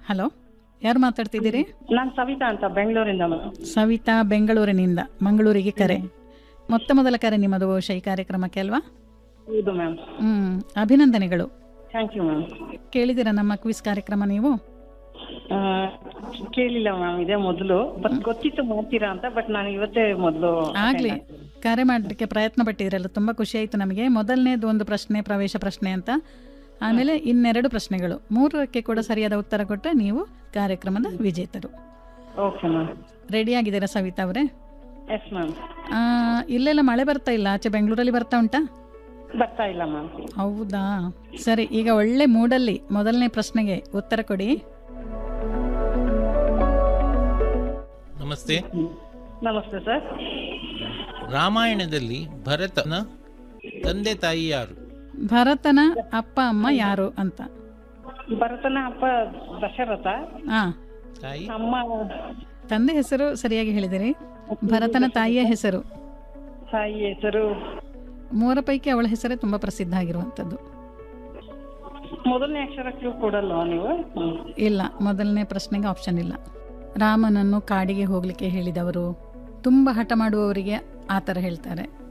Hello ಯಾರು ಮಾತಾಡ್ತಿದ್ದೀರಿ ನಾನು ಸವಿತಾ ಅಂತ ಬೆಂಗಳೂರಿಂದ ಮೇಡಮ್ ಸವಿತಾ ಬೆಂಗಳೂರಿನಿಂದ ಮಂಗಳೂರಿಗೆ ಕರೆ ಮೊತ್ತ ಮೊದಲ ಕರೆ ನಿಮ್ಮದು ಬಹುಶಃ ಈ ಕಾರ್ಯಕ್ರಮಕ್ಕೆ ಅಲ್ವಾ ಹೌದು ಮ್ಯಾಮ್ ಹ್ಮ್ ಅಭಿನಂದನೆಗಳು ಥ್ಯಾಂಕ್ ಯು ಮ್ಯಾಮ್ ಕೇಳಿದ್ದೀರಾ ನಮ್ಮ ಕ್ವಿಸ್ ಕಾರ್ಯಕ್ರಮ ನೀವು ಕೇಳಿಲ್ಲ ಮ್ಯಾಮ್ ಇದೇ ಮೊದಲು ಬಟ್ ಗೊತ್ತಿತ್ತು ಮಾಡ್ತೀರಾ ಅಂತ ಬಟ್ ನಾನು ಇವತ್ತೇ ಮೊದಲು ಆಗ್ಲಿ ಕರೆ ಮಾಡಲಿಕ್ಕೆ ಪ್ರಯತ್ನ ಪಟ್ಟಿದ್ರಲ್ಲ ತುಂಬ ಖುಷಿ ಆಯಿತು ನಮಗೆ ಮೊದಲನೇದು ಒಂದು ಪ್ರಶ್ನೆ ಪ್ರವೇಶ ಪ್ರಶ್ನೆ ಅಂತ ಆಮೇಲೆ ಇನ್ನೆರಡು ಪ್ರಶ್ನೆಗಳು ಮೂರಕ್ಕೆ ಕೂಡ ಸರಿಯಾದ ಉತ್ತರ ಕೊಟ್ಟರೆ ನೀವು ಕಾರ್ಯಕ್ರಮದ ವಿಜೇತರು ಓಕೆ ಮ್ಯಾಮ್ ರೆಡಿ ಆಗಿದ್ದೀರಾ ಸವಿತಾ ಅವರೇ ಎಸ್ ಮ್ಯಾಮ್ ಆ, ಇಲ್ಲೆಲ್ಲ ಮಳೆ ಬರ್ತಾ ಇಲ್ಲ ಆಚೆ ಬೆಂಗಳೂರಲ್ಲಿ ಬರ್ತಾ ಉಂಟಾ ಬರ್ತಾ ಇಲ್ಲ ಮ್ಯಾಮ್ ಹೌದಾ ಸರಿ ಈಗ ಒಳ್ಳೆ ಮೂಡಲ್ಲಿ ಮೊದಲನೇ ಪ್ರಶ್ನೆಗೆ ಉತ್ತರ ಕೊಡಿ ನಮಸ್ತೆ ನಮಸ್ತೆ ಸರ್ ರಾಮಾಯಣದಲ್ಲಿ ಭರತನ ತಂದೆ ತಾಯಿ ಯಾರು ಭರತನ ಅಪ್ಪ ಅಮ್ಮ ಯಾರು ಅಂತ ಭರತನ ಅಪ್ಪ ದಶರಥ ಹಾ ತಾಯಿ ಅಮ್ಮ ತಂದೆ ಹೆಸರು ಸರಿಯಾಗಿ ಹೇಳಿದಿರಿ ಭರತನ ತಾಯಿಯ ಹೆಸರು ತಾಯಿ ಹೆಸರು ಮೂವರ ಪೈಕಿ ಅವಳ ಹೆಸರೇ ತುಂಬಾ ಪ್ರಸಿದ್ಧ ಆಗಿರುವಂಥದ್ದು ಮೊದಲನೇ ಅಕ್ಷರ ಕ್ಯೂ ಕೊಡಲ್ವಾ ನೀವು ಹ್ಮ್. ಇಲ್ಲ ಮೊದಲನೇ ಪ್ರಶ್ನೆಗೆ ಆಪ್ಷನ್ ಇಲ್ಲ ರಾಮನನ್ನು ಕಾಡಿಗೆ ಹೋಗ್ಲಿಕ್ಕೆ ಹೇಳಿದವರು ತುಂಬ ಹಠ ಮಾಡುವವರಿಗೆ ಆ ಥರ ಹೇಳ್ತಾರೆ